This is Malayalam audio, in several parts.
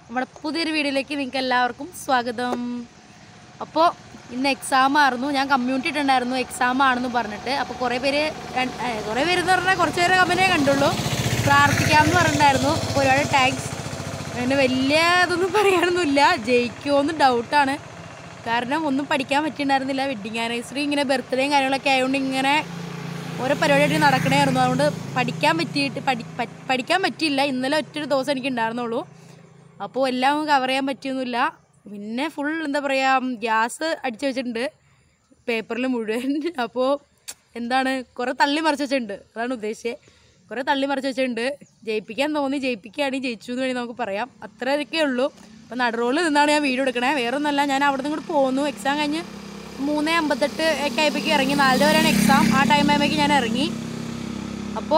നമ്മുടെ പുതിയൊരു വീഡിയോയിലേക്ക് നിങ്ങൾക്ക് എല്ലാവർക്കും സ്വാഗതം അപ്പോൾ ഇന്ന് എക്സാം ആയിരുന്നു ഞാൻ കമ്മ്യൂണിറ്റി ഇട്ടുണ്ടായിരുന്നു എക്സാം ആണെന്ന് പറഞ്ഞിട്ട് അപ്പോൾ കുറേ പേര് രണ്ട്- ഏ, കുറേ പേര് എന്ന് പറഞ്ഞാൽ കുറച്ച് പേരെ കമ്പനിയെ കണ്ടുള്ളൂ പ്രാർത്ഥിക്കാമെന്ന് പറഞ്ഞിട്ടുണ്ടായിരുന്നു അപ്പോൾ ഒരുപാട് ടാക്സ് അങ്ങനെ വലിയ ഇതൊന്നും പറയാനൊന്നുമില്ല ജയിക്കുമോന്ന് ഡൗട്ടാണ് കാരണം ഒന്നും പഠിക്കാൻ പറ്റിയിട്ടുണ്ടായിരുന്നില്ല വെഡിങ് ആനിവേഴ്സറി ഇങ്ങനെ ബർത്ത്ഡേയും കാര്യങ്ങളൊക്കെ ആയതുകൊണ്ട് ഇങ്ങനെ ഓരോ പരിപാടിയായിട്ട് നടക്കണമായിരുന്നു അതുകൊണ്ട് പഠിക്കാൻ പറ്റിയിട്ട് പഠി പ- പഠിക്കാൻ പറ്റിയില്ല ഇന്നലെ ഒറ്റൊരു ദിവസം എനിക്ക് ഉണ്ടായിരുന്നുള്ളൂ അപ്പോൾ എല്ലാം കവർ ചെയ്യാൻ പറ്റിയൊന്നുമില്ല പിന്നെ ഫുൾ എന്താ പറയുക ഗ്യാസ് അടിച്ചു വെച്ചിട്ടുണ്ട് പേപ്പറിൽ മുഴുവൻ അപ്പോൾ എന്താണ് കുറേ തള്ളി മറിച്ച് വെച്ചിട്ടുണ്ട് അതാണ് ഉദ്ദേശിച്ചത് കുറേ തള്ളി മറിച്ച് വെച്ചിട്ടുണ്ട് ജയിപ്പിക്കാൻ തോന്നി ജയിപ്പിക്കുകയാണെങ്കിൽ ജയിച്ചു എന്ന് വേണമെങ്കിൽ നമുക്ക് പറയാം അത്രയൊക്കെ ഉള്ളൂ അപ്പോൾ നടുറോളിൽ നിന്നാണ് ഞാൻ വീഡിയോ എടുക്കണേ വേറെ ഒന്നല്ല ഞാൻ അവിടെ നിന്ന് ഇങ്ങോട്ട് പോന്നു എക്സാം കഴിഞ്ഞ് മൂന്ന് അമ്പത്തെട്ട് ഒക്കെ ആയപ്പോഴേക്ക് ഇറങ്ങി നാലര വരെയാണ് എക്സാം ആ ടൈം ആയപ്പോഴേക്ക് ഞാൻ ഇറങ്ങി അപ്പോൾ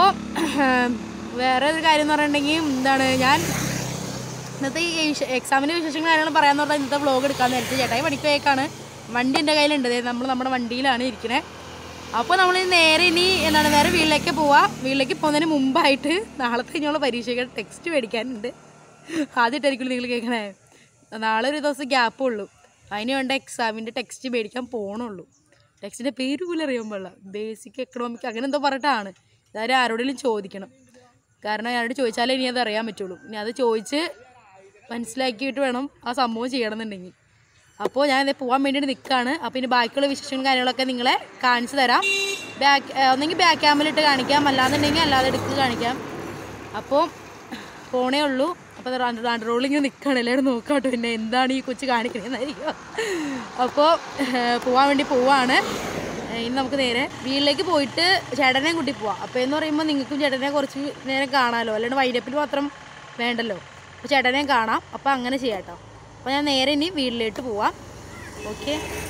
വേറെ ഒരു കാര്യം എന്ന് പറഞ്ഞിട്ടുണ്ടെങ്കിൽ എന്താണ് ഞാൻ ഇന്നത്തെ ഈ വിശ- എക്സാമിൻ്റെ വിശേഷങ്ങൾ കാര്യങ്ങൾ പറയാന്ന് പറഞ്ഞാൽ ഇന്നത്തെ വ്ലോഗ് എടുക്കാമെന്ന് വിചാരിച്ചു ചേട്ടായി പണിക്കുപോയേക്കാണ് വണ്ടി എൻ്റെ കയ്യിലുണ്ട് ദേ നമ്മൾ നമ്മുടെ വണ്ടിയിലാണ് ഇരിക്കണേ അപ്പോൾ നമ്മൾ നേരെ ഇനി എന്താണ് നേരെ വീട്ടിലേക്ക് പോവാം വീട്ടിലേക്ക് പോകുന്നതിന് മുമ്പായിട്ട് നാളത്തെ കഴിഞ്ഞുള്ള പരീക്ഷയ്ക്ക് ടെക്സ്റ്റ് മേടിക്കാനുണ്ട് ആദ്യമായിട്ടായിരിക്കും നിങ്ങൾ കേൾക്കണേ നാളെ ഒരു ദിവസം ഗ്യാപ്പേ ഉള്ളൂ അതിന് വേണ്ട എക്സാമിൻ്റെ ടെക്സ്റ്റ് മേടിക്കാൻ പോകണുള്ളൂ ടെക്സ്റ്റിൻ്റെ പേര് പോലും അറിയാൻ പാടില്ല ബേസിക് എക്കണോമിക് അങ്ങനെ എന്തോ പറഞ്ഞിട്ടാണ് ഇതാരും ആരോടെങ്കിലും ചോദിക്കണം കാരണം അയാളോട് ചോദിച്ചാലേ ഇനി അത് അറിയാൻ പറ്റുള്ളൂ ഇനി അത് ചോദിച്ച് മനസ്സിലാക്കിയിട്ട് വേണം ആ സംഭവം ചെയ്യണമെന്നുണ്ടെങ്കിൽ അപ്പോൾ ഞാൻ ഇത് പോകാൻ വേണ്ടിയിട്ട് നിൽക്കുകയാണ് അപ്പോൾ ഇനി ബാക്കിയുള്ള വിശേഷങ്ങളും കാര്യങ്ങളൊക്കെ നിങ്ങളെ കാണിച്ചു തരാം ബാക്ക് ഒന്നെങ്കിൽ ബാക്ക് ക്യാമിലിട്ട് കാണിക്കാം അല്ലാന്നുണ്ടെങ്കിൽ അല്ലാതെ എടുത്ത് കാണിക്കാം അപ്പോൾ പോണേ ഉള്ളൂ അപ്പോൾ റണ്ട് റോളിങ് നിൽക്കുകയാണ് എല്ലാവരും നോക്കാട്ടോ പിന്നെ എന്താണ് ഈ കൊച്ചു കാണിക്കണേന്നായിരിക്കും അപ്പോൾ പോകാൻ വേണ്ടി പോവാണ് ഏഹ് ഇനി നമുക്ക് നേരെ വീട്ടിലേക്ക് പോയിട്ട് ചേട്ടനെ കൂട്ടി പോവാം അപ്പോൾ എന്ന് പറയുമ്പോൾ നിങ്ങൾക്കും ചേട്ടനെ കുറച്ച് നേരം കാണാമല്ലോ അല്ലാണ്ട് വൈഡപ്പിൽ മാത്രം വേണ്ടല്ലോ അപ്പോൾ ചേട്ടനെയും കാണാം അപ്പോൾ അങ്ങനെ ചെയ്യാം കേട്ടോ അപ്പോൾ ഞാൻ നേരെ ഇനി വീട്ടിലേക്ക് പോവാം ഓക്കെ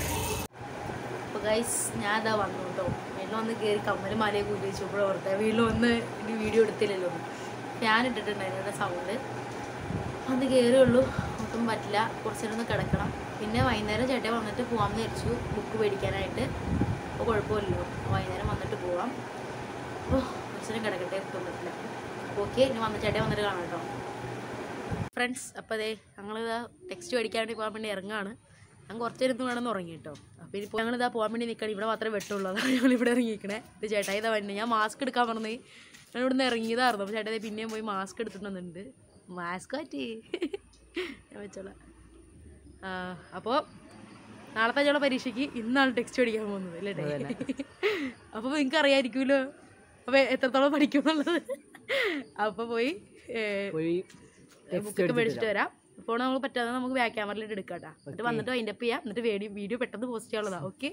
അപ്പോൾ ഗൈസ് ഞാൻ അതാ വന്നു കേട്ടോ വീട്ടിൽ വന്ന് കയറി കമ്മല് മലയെ കൂടി വെച്ചപ്പോൾ ഓർത്തെ വീട്ടിൽ വന്ന് ഇനി വീഡിയോ എടുത്തില്ലല്ലോ ഫാൻ ഇട്ടിട്ടുണ്ടായിരുന്നു ഇവിടെ സൗണ്ട് വന്ന് കയറിയുള്ളൂ ഒട്ടും പറ്റില്ല കുറച്ച് നേരം ഒന്ന് കിടക്കണം പിന്നെ വൈകുന്നേരം ചേട്ടൻ വന്നിട്ട് പോകാമെന്ന് വിചാരിച്ചു ബുക്ക് മേടിക്കാനായിട്ട് അപ്പോൾ കുഴപ്പമില്ലല്ലോ വൈകുന്നേരം വന്നിട്ട് പോവാം അപ്പോൾ കുറച്ച് നേരം കിടക്കട്ടെ ഒട്ടും പറ്റില്ല ഓക്കെ ഇനി വന്ന് ചേട്ടൻ വന്നിട്ട് കാണാം കേട്ടോ ഫ്രണ്ട്സ് അപ്പോൾ അതെ ഞങ്ങളിതാ ടെക്സ്റ്റ് മേടിക്കാൻ വേണ്ടി പോകാൻ വേണ്ടി ഇറങ്ങാണ് ഞാൻ കുറച്ച് നേരം വേണമെന്ന് ഉറങ്ങി കേട്ടോ അപ്പോൾ ഇനി ഞങ്ങളിതാ പോകാൻ വേണ്ടി നിൽക്കണം ഇവിടെ മാത്രമേ വെട്ടുള്ളൂ അതാണ് ഞങ്ങൾ ഇവിടെ ഇറങ്ങിയിരിക്കണേ ഇത് ചേട്ടായി ഇതാ വണ്ടി ഞാൻ മാസ്ക് എടുക്കാൻ പറഞ്ഞ് ഞാൻ ഇവിടുന്ന് ഇറങ്ങിയതായിരുന്നു അപ്പോൾ ചേട്ടായി പിന്നെയും പോയി മാസ്ക് എടുത്തിട്ട് വന്നിട്ടുണ്ട് മാസ്ക് പറ്റി ഞാൻ വെച്ചോളാം ആ, അപ്പോൾ നാളത്തെ ഞങ്ങളുടെ പരീക്ഷയ്ക്ക് ഇന്നാണ് ടെക്സ്റ്റ് പഠിക്കാൻ പോകുന്നത് അല്ലേ അപ്പോൾ നിങ്ങൾക്ക് അറിയാമായിരിക്കുമല്ലോ അപ്പോൾ എത്രത്തോളം പഠിക്കും എന്നുള്ളത് അപ്പോൾ പോയി ഏ, പോയി ബുക്കൊക്കെ മേടിച്ചിട്ട് വരാം ഇപ്പോൾ നമുക്ക് പറ്റാതെ നമുക്ക് ബാക്ക് ക്യാമറയിലിട്ട് എടുക്കാം കേട്ടോ എന്നിട്ട് വന്നിട്ട് അതിൻ്റെ അപ്പ് ചെയ്യാം എന്നിട്ട് വീഡിയോ വീഡിയോ പെട്ടെന്ന് പോസ്റ്റ് ചെയ്യാനുള്ളതാ ഓക്കെ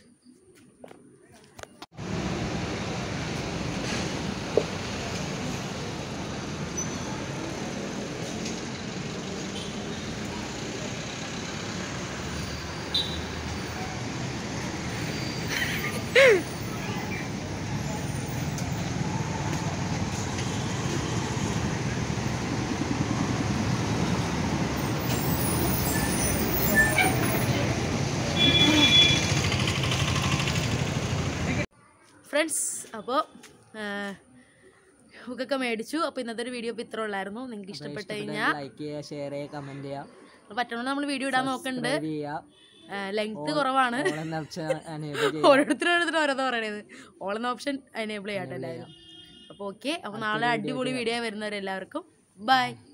ഫ്രണ്ട്സ് അപ്പോൾ ബുക്കൊക്കെ മേടിച്ചു അപ്പോൾ ഇന്നത്തെ ഒരു വീഡിയോ ഇപ്പോൾ ഇത്ര ഉള്ളായിരുന്നു നിങ്ങൾക്ക് ഇഷ്ടപ്പെട്ട് കഴിഞ്ഞാൽ ലൈക്ക് ചെയ്യുക ഷെയർ ചെയ്യുക കമന്റ് ചെയ്യുക പറ്റണമെന്ന് നമ്മൾ വീഡിയോ ഇടാൻ നോക്കുന്നുണ്ട് സബ്സ്ക്രൈബ് ചെയ്യുക ലെങ്ത് കുറവാണ് ഓൾ ഓപ്ഷൻ എനേബിൾ ചെയ്യുക ഓരോരുത്തരും ഓരോരുത്തരും ഓരോന്ന് പറയണത് ഓൾ എന്ന ഓപ്ഷൻ എനേബിൾ ചെയ്യാട്ടെ എല്ലാവരും അപ്പോൾ ഓക്കെ അപ്പോൾ നാളെ അടിപൊളി വീഡിയോ വരുന്നവരെല്ലാവർക്കും ബൈ